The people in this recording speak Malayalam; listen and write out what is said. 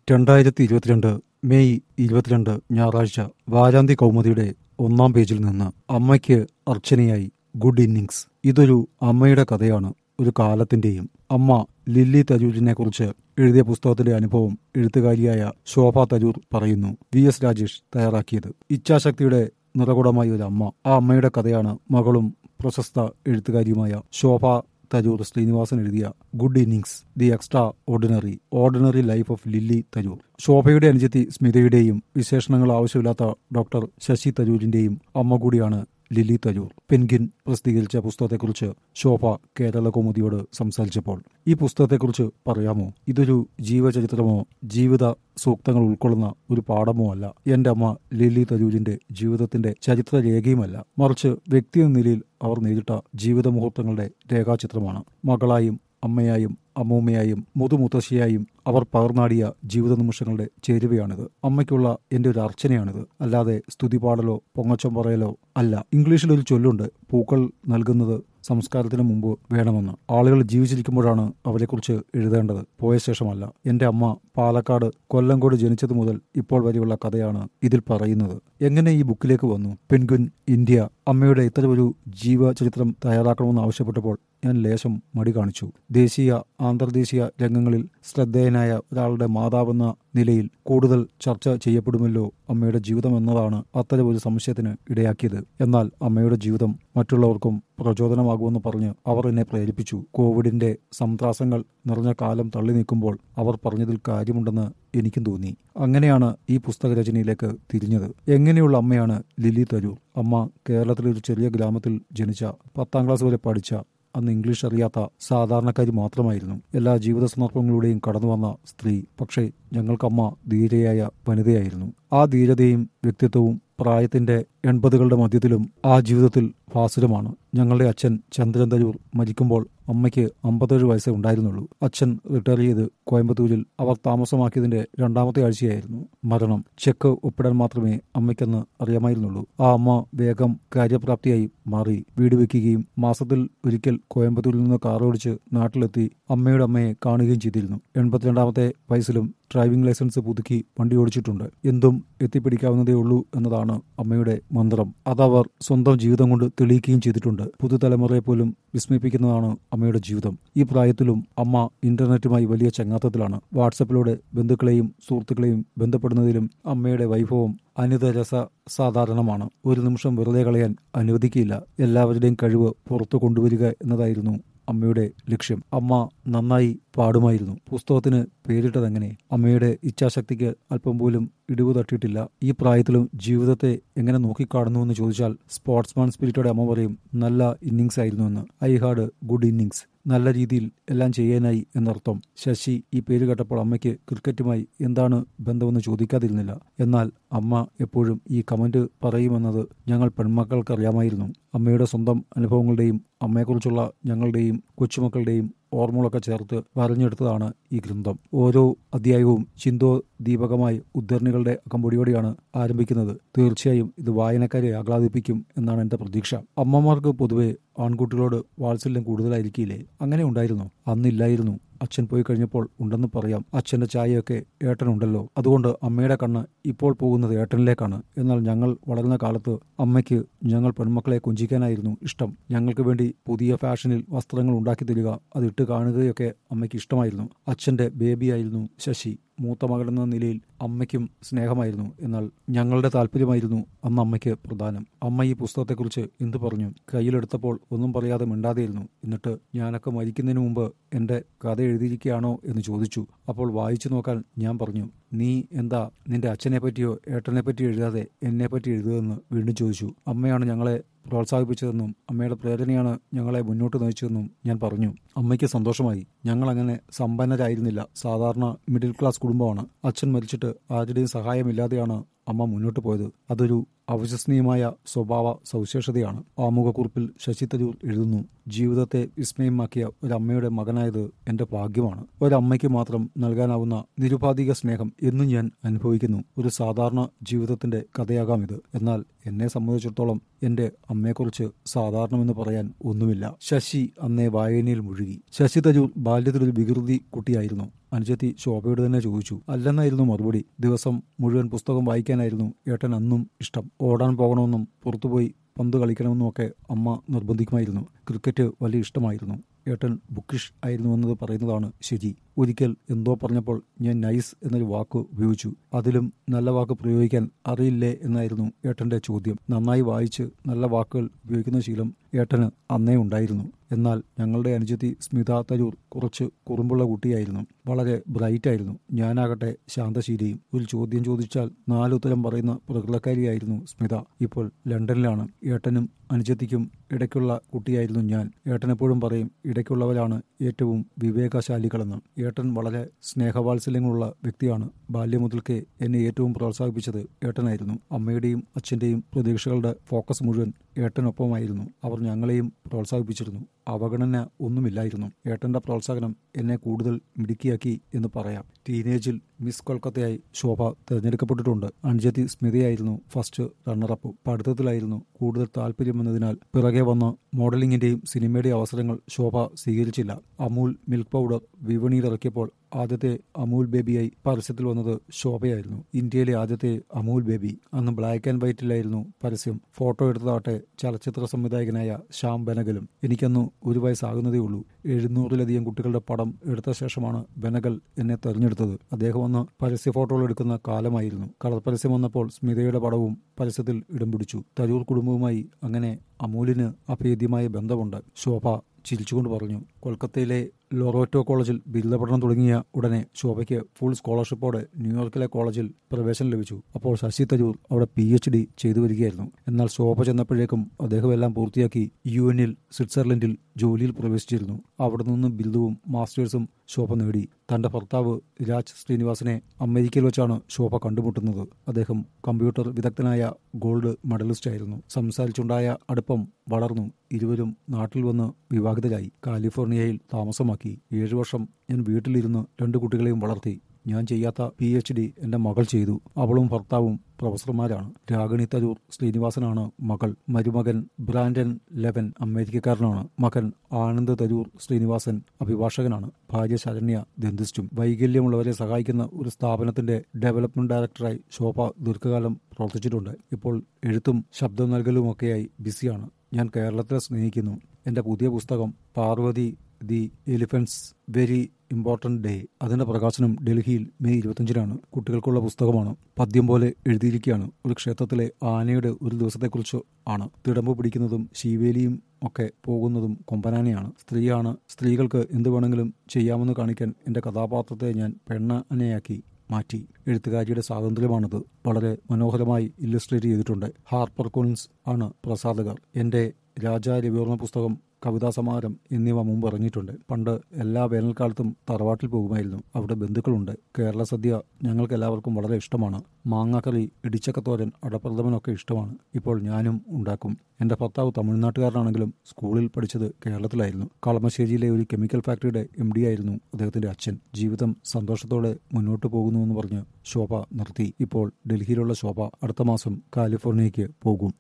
രണ്ടായിരത്തി ഇരുപത്തിരണ്ട് മെയ് ഇരുപത്തിരണ്ട് ഞായറാഴ്ച വാരാന്തി കൗമുദിയുടെ ഒന്നാം പേജിൽ നിന്ന് അമ്മയ്ക്ക് അർച്ചനയായി ഗുഡ് ഇന്നിങ്സ് ഇതൊരു അമ്മയുടെ കഥയാണ് ഒരു കാലത്തിന്റെയും അമ്മ ലില്ലി തരൂരിനെ കുറിച്ച് എഴുതിയ പുസ്തകത്തിന്റെ അനുഭവം എഴുത്തുകാരിയായ ശോഭ തരൂർ പറയുന്നു വി എസ് രാജേഷ് തയ്യാറാക്കിയത് ഇച്ഛാശക്തിയുടെ നിറകുടമായ ഒരു അമ്മ ആ അമ്മയുടെ കഥയാണ് മകളും പ്രശസ്ത എഴുത്തുകാരിയുമായ ശോഭ തരൂർ ശ്രീനിവാസൻ എഴുതിയ good innings the extraordinary ordinary life of Lily Tharoor ശോഭയുടെ അനുജത്തി സ്മിതയുടെയും വിശേഷണങ്ങൾ ആവശ്യമില്ലാത്ത ഡോക്ടർ ശശി തരൂരിന്റെയും അമ്മ കൂടിയാണ് ലില്ലി തരൂർ പെൻഗിൻ പ്രസിദ്ധീകരിച്ച പുസ്തകത്തെക്കുറിച്ച് ശോഭ കേരള കൗമുദിയോട് സംസാരിച്ചപ്പോൾ ഈ പുസ്തകത്തെക്കുറിച്ച് പറയാമോ ഇതൊരു ജീവചരിത്രമോ ജീവിത സൂക്തങ്ങൾ ഉൾക്കൊള്ളുന്ന ഒരു പാഠമോ അല്ല എന്റെ അമ്മ ലില്ലി തരൂരിന്റെ ജീവിതത്തിന്റെ ചരിത്രരേഖയുമല്ല മറിച്ച് വ്യക്തി എന്ന നിലയിൽ അവർ നേരിട്ട ജീവിത മുഹൂർത്തങ്ങളുടെ രേഖാചിത്രമാണ് മകളായും അമ്മയായും അമ്മൂമ്മയായും മുതുമുത്തശ്ശിയായും അവർ പകർന്നാടിയ ജീവിത നിമിഷങ്ങളുടെ ചേരുവയാണിത് അമ്മയ്ക്കുള്ള എന്റെ ഒരു അർച്ചനയാണിത് അല്ലാതെ സ്തുതി പാടലോ പൊങ്ങച്ചം പറയലോ അല്ല ഇംഗ്ലീഷിൽ ഒരു ചൊല്ലുണ്ട് പൂക്കൾ നൽകുന്നത് സംസ്കാരത്തിന് മുമ്പ് വേണമെന്ന് ആളുകൾ ജീവിച്ചിരിക്കുമ്പോഴാണ് അവരെക്കുറിച്ച് എഴുതേണ്ടത് പോയ ശേഷമല്ല എന്റെ അമ്മ പാലക്കാട് കൊല്ലങ്കോട് ജനിച്ചത് മുതൽ ഇപ്പോൾ വരെയുള്ള കഥയാണ് ഇതിൽ പറയുന്നത് എങ്ങനെ ഈ ബുക്കിലേക്ക് വന്നു പെൻഗ്വിൻ ഇന്ത്യ അമ്മയുടെ ഇത്തരമൊരു ജീവചരിത്രം തയ്യാറാക്കണമെന്ന് ആവശ്യപ്പെട്ടപ്പോൾ ഞാൻ ലേശം മടി കാണിച്ചു ദേശീയ അന്തർദേശീയ രംഗങ്ങളിൽ ശ്രദ്ധേയനായ ഒരാളുടെ മാതാവെന്ന നിലയിൽ കൂടുതൽ ചർച്ച ചെയ്യപ്പെടുമല്ലോ അമ്മയുടെ ജീവിതം എന്നതാണ് അത്തരമൊരു സംശയത്തിന് ഇടയാക്കിയത് എന്നാൽ അമ്മയുടെ ജീവിതം മറ്റുള്ളവർക്കും പ്രചോദനമാകുമെന്ന് പറഞ്ഞ് അവർ എന്നെ പ്രേരിപ്പിച്ചു കോവിഡിന്റെ സംത്രാസങ്ങൾ നിറഞ്ഞ കാലം തള്ളി നീക്കുമ്പോൾ അവർ പറഞ്ഞതിൽ കാര്യമുണ്ടെന്ന് എനിക്കും തോന്നി അങ്ങനെയാണ് ഈ പുസ്തക രചനയിലേക്ക് തിരിഞ്ഞത് എങ്ങനെയുള്ള അമ്മയാണ് ലിലി തരൂർ അമ്മ കേരളത്തിലെ ഒരു ചെറിയ ഗ്രാമത്തിൽ ജനിച്ച പത്താം ക്ലാസ് വരെ പഠിച്ച അന്ന് ഇംഗ്ലീഷ് അറിയാത്ത സാധാരണക്കാരി മാത്രമായിരുന്നു എല്ലാ ജീവിത സന്ദർഭങ്ങളിലൂടെയും കടന്നു വന്ന സ്ത്രീ പക്ഷേ ഞങ്ങൾക്കമ്മ ധീരയായ വനിതയായിരുന്നു ആ ധീരതയും വ്യക്തിത്വവും പ്രായത്തിന്റെ എൺപതുകളുടെ മധ്യത്തിലും ആ ജീവിതത്തിൽ ഭാസുരമാണ് ഞങ്ങളുടെ അച്ഛൻ ചന്ദ്രൻ തരൂർ മരിക്കുമ്പോൾ അമ്മയ്ക്ക് അമ്പത്തേഴ് വയസ്സേ ഉണ്ടായിരുന്നുള്ളൂ അച്ഛൻ റിട്ടയർ ചെയ്ത് കോയമ്പത്തൂരിൽ അവർ താമസമാക്കിയതിന്റെ രണ്ടാമത്തെ ആഴ്ചയായിരുന്നു മരണം ചെക്ക് ഒപ്പിടാൻ മാത്രമേ അമ്മയ്ക്കെന്ന് അറിയാമായിരുന്നുള്ളൂ ആ അമ്മ വേഗം കാര്യപ്രാപ്തിയായി മാറി വീട് വെക്കുകയും മാസത്തിൽ ഒരിക്കൽ കോയമ്പത്തൂരിൽ നിന്ന് കാറോടിച്ച് നാട്ടിലെത്തി അമ്മയുടെ അമ്മയെ കാണുകയും ചെയ്തിരുന്നു എൺപത്തിരണ്ടാമത്തെ വയസ്സിലും ഡ്രൈവിംഗ് ലൈസൻസ് പുതുക്കി വണ്ടി ഓടിച്ചിട്ടുണ്ട് എന്തും എത്തിപ്പിടിക്കാവുന്നതേ ഉള്ളൂ എന്നതാണ് അമ്മയുടെ മന്ത്രം അതവർ സ്വന്തം ജീവിതം കൊണ്ട് തെളിയിക്കുകയും ചെയ്തിട്ടുണ്ട് പുതുതലമുറയെ പോലും വിസ്മയിപ്പിക്കുന്നതാണ് അമ്മയുടെ ജീവിതം ഈ പ്രായത്തിലും അമ്മ ഇന്റർനെറ്റുമായി വലിയ ചങ്ങാത്തത്തിലാണ് വാട്സപ്പിലൂടെ ബന്ധുക്കളെയും സുഹൃത്തുക്കളെയും ബന്ധപ്പെടുന്നതിലും അമ്മയുടെ വൈഭവം അനിതരസ സാധാരണമാണ് ഒരു നിമിഷം വെറുതെ കളയാൻ അനുവദിക്കില്ല എല്ലാവരുടെയും കഴിവ് പുറത്തു കൊണ്ടുവരിക എന്നതായിരുന്നു അമ്മയുടെ ലക്ഷ്യം അമ്മ നന്നായി പാടുമായിരുന്നു പുസ്തകത്തിന് പേരിട്ടതെങ്ങനെ അമ്മയുടെ ഇച്ഛാശക്തിക്ക് അല്പം പോലും ഇടിവ് തട്ടിയിട്ടില്ല ഈ പ്രായത്തിലും ജീവിതത്തെ എങ്ങനെ നോക്കിക്കാണുന്നുവെന്ന് ചോദിച്ചാൽ സ്പോർട്സ്മാൻ സ്പിരിറ്റോടെ അമ്മ പറയും നല്ല ഇന്നിങ്സ് ആയിരുന്നുവെന്ന് ഐ ഹാഡ് ഗുഡ് ഇന്നിങ്സ് നല്ല രീതിയിൽ എല്ലാം ചെയ്യാനായി എന്നർത്ഥം ശശി ഈ പേര് കേട്ടപ്പോൾ അമ്മയ്ക്ക് ക്രിക്കറ്റുമായി എന്താണ് ബന്ധമെന്ന് ചോദിക്കാതിരുന്നില്ല എന്നാൽ അമ്മ എപ്പോഴും ഈ കമന്റ് പറയുമെന്നത് ഞങ്ങൾ പെൺമക്കൾക്ക് അറിയാമായിരുന്നു അമ്മയുടെ സ്വന്തം അനുഭവങ്ങളുടെയും അമ്മയെക്കുറിച്ചുള്ള ഞങ്ങളുടെയും കൊച്ചുമക്കളുടെയും ഓർമ്മകളൊക്കെ ചേർത്ത് വരഞ്ഞെടുത്തതാണ് ഈ ഗ്രന്ഥം ഓരോ അധ്യായവും ചിന്തോ ദീപകമായി ഉദ്ധരണികളുടെ അകമ്പൊടിയോടെയാണ് ആരംഭിക്കുന്നത് തീർച്ചയായും ഇത് വായനക്കാരെ ആഹ്ലാദിപ്പിക്കും എന്നാണ് എന്റെ പ്രതീക്ഷ അമ്മമാർക്ക് പൊതുവെ ആൺകുട്ടികളോട് വാത്സല്യം കൂടുതലായിരിക്കില്ലേ അങ്ങനെ ഉണ്ടായിരുന്നു അന്നില്ലായിരുന്നു അച്ഛൻ പോയി കഴിഞ്ഞപ്പോൾ ഉണ്ടെന്ന് പറയാം അച്ഛന്റെ ചായയൊക്കെ ഏട്ടനുണ്ടല്ലോ അതുകൊണ്ട് അമ്മയുടെ കണ്ണ് ഇപ്പോൾ പോകുന്നത് ഏട്ടനിലേക്കാണ് എന്നാൽ ഞങ്ങൾ വളരുന്ന കാലത്ത് അമ്മയ്ക്ക് ഞങ്ങൾ പെൺമക്കളെ കൊഞ്ചിക്കാനായിരുന്നു ഇഷ്ടം ഞങ്ങൾക്ക് വേണ്ടി പുതിയ ഫാഷനിൽ വസ്ത്രങ്ങൾ ഉണ്ടാക്കി തരിക അത് ഇട്ട് കാണുകയൊക്കെ അമ്മയ്ക്ക് ഇഷ്ടമായിരുന്നു അച്ഛന്റെ ബേബിയായിരുന്നു ശശി മൂത്ത മകളെന്ന നിലയിൽ അമ്മയ്ക്കും സ്നേഹമായിരുന്നു എന്നാൽ ഞങ്ങളുടെ താല്പര്യമായിരുന്നു അന്ന് അമ്മയ്ക്ക് പ്രധാനം അമ്മ ഈ പുസ്തകത്തെക്കുറിച്ച് എന്തു പറഞ്ഞു കയ്യിലെടുത്തപ്പോൾ ഒന്നും പറയാതെ മിണ്ടാതെയിരുന്നു എന്നിട്ട് ഞാനൊക്കെ മരിക്കുന്നതിന് മുമ്പ് എന്റെ കഥ എഴുതിയിരിക്കുകയാണോ എന്ന് ചോദിച്ചു അപ്പോൾ വായിച്ചു നോക്കാൻ ഞാൻ പറഞ്ഞു നീ എന്താ നിന്റെ അച്ഛനെ പറ്റിയോ ഏട്ടനെ പറ്റിയോ എഴുതാതെ എന്നെ പറ്റി എഴുതുകയെന്ന് വീണ്ടും ചോദിച്ചു അമ്മയാണ് ഞങ്ങളെ പ്രോത്സാഹിപ്പിച്ചതെന്നും അമ്മയുടെ പ്രേരണയാണ് ഞങ്ങളെ മുന്നോട്ട് നയിച്ചതെന്നും ഞാൻ പറഞ്ഞു അമ്മയ്ക്ക് സന്തോഷമായി ഞങ്ങൾ അങ്ങനെ സമ്പന്നരായിരുന്നില്ല സാധാരണ മിഡിൽ ക്ലാസ് കുടുംബമാണ് അച്ഛൻ മരിച്ചിട്ട് ആരുടെയും സഹായമില്ലാതെയാണ് അമ്മ മുന്നോട്ട് പോയത് അതൊരു അവിശ്വസനീയമായ സ്വഭാവ സവിശേഷതയാണ് ആമുഖക്കുറിപ്പിൽ ശശി തരൂർ എഴുതുന്നു ജീവിതത്തെ വിസ്മയമാക്കിയ ഒരമ്മയുടെ മകനായത് എന്റെ ഭാഗ്യമാണ് ഒരമ്മയ്ക്ക് മാത്രം നൽകാനാവുന്ന നിരുപാധിക സ്നേഹം എന്നും ഞാൻ അനുഭവിക്കുന്നു ഒരു സാധാരണ ജീവിതത്തിന്റെ കഥയാകാം ഇത് എന്നാൽ എന്നെ സംബന്ധിച്ചിടത്തോളം എന്റെ അമ്മയെക്കുറിച്ച് സാധാരണമെന്ന് പറയാൻ ഒന്നുമില്ല ശശി അന്നേ വായനയിൽ മുഴുകി ശശി തരൂർ ബാല്യത്തിലൊരു വികൃതി കുട്ടിയായിരുന്നു അനുജത്തി ശോഭയോട് തന്നെ ചോദിച്ചു അല്ലെന്നായിരുന്നു മറുപടി ദിവസം മുഴുവൻ പുസ്തകം വായിക്കാനായിരുന്നു ഏട്ടൻ അന്നും ഇഷ്ടം ഓടാൻ പോകണമെന്നും പുറത്തുപോയി പന്ത് കളിക്കണമെന്നും ഒക്കെ അമ്മ നിർബന്ധിക്കുമായിരുന്നു ക്രിക്കറ്റ് വലിയ ഇഷ്ടമായിരുന്നു ഏട്ടൻ ബുക്കിഷ് ആയിരുന്നു എന്നത് പറയുന്നതാണ് ശരി ഒരിക്കൽ എന്തോ പറഞ്ഞപ്പോൾ ഞാൻ നൈസ് എന്നൊരു വാക്ക് ഉപയോഗിച്ചു അതിലും നല്ല വാക്ക് പ്രയോഗിക്കാൻ അറിയില്ലേ എന്നായിരുന്നു ഏട്ടന്റെ ചോദ്യം നന്നായി വായിച്ച് നല്ല വാക്കുകൾ ഉപയോഗിക്കുന്ന ശീലം ഏട്ടന് അന്നേ ഉണ്ടായിരുന്നു എന്നാൽ ഞങ്ങളുടെ അനുജത്തി സ്മിത തരൂർ കുറച്ച് കുറുമ്പുള്ള കുട്ടിയായിരുന്നു വളരെ ബ്രൈറ്റ് ആയിരുന്നു ഞാനാകട്ടെ ശാന്തശീലിയും ഒരു ചോദ്യം ചോദിച്ചാൽ നാലുത്തരം പറയുന്ന പ്രകൃതക്കാരിയായിരുന്നു സ്മിത ഇപ്പോൾ ലണ്ടനിലാണ് ഏട്ടനും അനുജത്തിക്കും ഇടയ്ക്കുള്ള കുട്ടിയായിരുന്നു ഞാൻ ഏട്ടൻ എപ്പോഴും പറയും ഇടയ്ക്കുള്ളവരാണ് ഏറ്റവും വിവേകശാലികളെന്ന് ഏട്ടൻ വളരെ സ്നേഹവാത്സല്യങ്ങളുള്ള വ്യക്തിയാണ് ബാല്യം മുതൽക്കേ എന്നെ ഏറ്റവും പ്രോത്സാഹിപ്പിച്ചത് ഏട്ടനായിരുന്നു അമ്മയുടെയും അച്ഛന്റെയും പ്രതീക്ഷകളുടെ ഫോക്കസ് മുഴുവൻ ഏട്ടനൊപ്പമായിരുന്നു അവർ ഞങ്ങളെയും പ്രോത്സാഹിപ്പിച്ചിരുന്നു അവഗണന ഒന്നുമില്ലായിരുന്നു ഏട്ടന്റെ പ്രോത്സാഹനം എന്നെ കൂടുതൽ മിടുക്കിയാക്കി എന്ന് പറയാം ടീനേജിൽ മിസ് കൊൽക്കത്തയായി ശോഭ തിരഞ്ഞെടുക്കപ്പെട്ടിട്ടുണ്ട് അനുജത്തി സ്മിതയായിരുന്നു ഫസ്റ്റ് റണ്ണറപ്പ് പഠിത്തത്തിലായിരുന്നു കൂടുതൽ താല്പര്യമെന്നതിനാൽ പിറകെ വന്ന മോഡലിംഗിന്റെയും സിനിമയുടെയും അവസരങ്ങൾ ശോഭ സ്വീകരിച്ചില്ല അമൂൽ മിൽക്ക് പൗഡർ വിപണിയിലിറക്കിയപ്പോൾ ആദ്യത്തെ അമൂൽ ബേബിയായി പരസ്യത്തിൽ വന്നത് ശോഭയായിരുന്നു ഇന്ത്യയിലെ ആദ്യത്തെ അമൂൽ ബേബി അന്ന് ബ്ലാക്ക് ആൻഡ് വൈറ്റിലായിരുന്നു പരസ്യം ഫോട്ടോ എടുത്തതാട്ടെ ചലച്ചിത്ര സംവിധായകനായ ശ്യാം ബനഗലും എനിക്കന്ന് ഒരു വയസ്സാകുന്നതേ ഉള്ളൂ എഴുന്നൂറിലധികം കുട്ടികളുടെ പടം എടുത്ത ശേഷമാണ് ബനഗൽ എന്നെ തെരഞ്ഞെടുത്തത് അദ്ദേഹം അന്ന് പരസ്യ ഫോട്ടോകൾ എടുക്കുന്ന കാലമായിരുന്നു കളർ പരസ്യം വന്നപ്പോൾ സ്മിതയുടെ പടവും പരസ്യത്തിൽ ഇടം പിടിച്ചു തരൂർ കുടുംബവുമായി അങ്ങനെ അമൂലിന് അഭേദ്യമായ ബന്ധമുണ്ട് ശോഭ ചിരിച്ചുകൊണ്ട് പറഞ്ഞു കൊൽക്കത്തയിലെ ലൊറോറ്റോ കോളേജിൽ ബിരുദപഠനം തുടങ്ങിയ ഉടനെ ശോഭയ്ക്ക് ഫുൾ സ്കോളർഷിപ്പോടെ ന്യൂയോർക്കിലെ കോളേജിൽ പ്രവേശനം ലഭിച്ചു അപ്പോൾ ശശി തരൂർ അവിടെ പി എച്ച് ഡി ചെയ്തു വരികയായിരുന്നു എന്നാൽ ശോഭ ചെന്നപ്പോഴേക്കും അദ്ദേഹം എല്ലാം പൂർത്തിയാക്കി യു എന്നിൽ സ്വിറ്റ്സർലൻഡിൽ ജോലിയിൽ പ്രവേശിച്ചിരുന്നു അവിടെ നിന്ന് ബിരുദവും മാസ്റ്റേഴ്സും ശോഭ നേടി തന്റെ ഭർത്താവ് രാജ് ശ്രീനിവാസനെ അമേരിക്കയിൽ വെച്ചാണ് ശോഭ കണ്ടുമുട്ടുന്നത് അദ്ദേഹം കമ്പ്യൂട്ടർ വിദഗ്ധനായ ഗോൾഡ് മെഡലിസ്റ്റ് ആയിരുന്നു സംസാരിച്ചുണ്ടായ അടുപ്പം വളർന്നു ഇരുവരും നാട്ടിൽ വന്ന് വിവാഹിതരായി കാലിഫോർണിയയിൽ താമസമാക്കി ഏഴു വർഷം ഞാൻ വീട്ടിലിരുന്ന് രണ്ട് കുട്ടികളെയും വളർത്തി ഞാൻ ചെയ്യാത്ത പി എച്ച് ഡി എന്റെ മകൾ ചെയ്തു അവളും ഭർത്താവും പ്രൊഫസർമാരാണ് രാഗിണി തരൂർ ശ്രീനിവാസനാണ് മകൾ മരുമകൻ ബ്രാൻഡൻ ലെവൻ അമേരിക്കക്കാരനാണ് മകൻ ആനന്ദ് തരൂർ ശ്രീനിവാസൻ അഭിഭാഷകനാണ് ഭാര്യ ശരണ്യ ദന്തിസ്റ്റും വൈകല്യമുള്ളവരെ സഹായിക്കുന്ന ഒരു സ്ഥാപനത്തിന്റെ ഡെവലപ്മെന്റ് ഡയറക്ടറായി ശോഭ ദീർഘകാലം പ്രവർത്തിച്ചിട്ടുണ്ട് ഇപ്പോൾ എഴുത്തും ശബ്ദം നൽകലുമൊക്കെയായി ബിസിയാണ് ഞാൻ കേരളത്തെ സ്നേഹിക്കുന്നു എന്റെ പുതിയ പുസ്തകം Parvathi the elephant's very important day അതിന്റെ പ്രകാശനം ഡൽഹിയിൽ മെയ് ഇരുപത്തിയഞ്ചിനാണ് കുട്ടികൾക്കുള്ള പുസ്തകമാണ് പദ്യം പോലെ എഴുതിയിരിക്കുകയാണ് ഒരു ക്ഷേത്രത്തിലെ ആനയുടെ ഒരു ദിവസത്തെക്കുറിച്ച് ആണ് തിടമ്പ് പിടിക്കുന്നതും ശീവേലിയും ഒക്കെ പോകുന്നതും കൊമ്പനാനയാണ് സ്ത്രീയാണ് സ്ത്രീകൾക്ക് എന്ത് വേണമെങ്കിലും ചെയ്യാമെന്ന് കാണിക്കാൻ എന്റെ കഥാപാത്രത്തെ ഞാൻ പെണ്ണ അനയാക്കി മാറ്റി എഴുത്തുകാരിയുടെ സ്വാതന്ത്ര്യമാണത് വളരെ മനോഹരമായി ഇല്ലസ്ട്രേറ്റ് ചെയ്തിട്ടുണ്ട് ഹാർപ്പർ കോൺസ് ആണ് പ്രസാധകർ എന്റെ രാജാ രവിവർമ്മ പുസ്തകം കവിതാ സമാരം എന്നിവ മുമ്പ് ഇറങ്ങിയിട്ടുണ്ട് പണ്ട് എല്ലാ വേനൽക്കാലത്തും തറവാട്ടിൽ പോകുമായിരുന്നു അവിടെ ബന്ധുക്കളുണ്ട് കേരള സദ്യ ഞങ്ങൾക്ക് എല്ലാവർക്കും വളരെ ഇഷ്ടമാണ് മാങ്ങാക്കറി ഇടിച്ചക്കത്തോരൻ അടപ്രഥമനൊക്കെ ഇഷ്ടമാണ് ഇപ്പോൾ ഞാനും ഉണ്ടാക്കും എന്റെ ഭർത്താവ് തമിഴ്നാട്ടുകാരനാണെങ്കിലും സ്കൂളിൽ പഠിച്ചത് കേരളത്തിലായിരുന്നു കളമശ്ശേരിയിലെ ഒരു കെമിക്കൽ ഫാക്ടറിയുടെ എം ഡി ആയിരുന്നു അദ്ദേഹത്തിന്റെ അച്ഛൻ ജീവിതം സന്തോഷത്തോടെ മുന്നോട്ട് പോകുന്നുവെന്ന് പറഞ്ഞ് ശോഭ നിർത്തി ഇപ്പോൾ ഡൽഹിയിലുള്ള ശോഭ അടുത്ത മാസം കാലിഫോർണിയയ്ക്ക് പോകും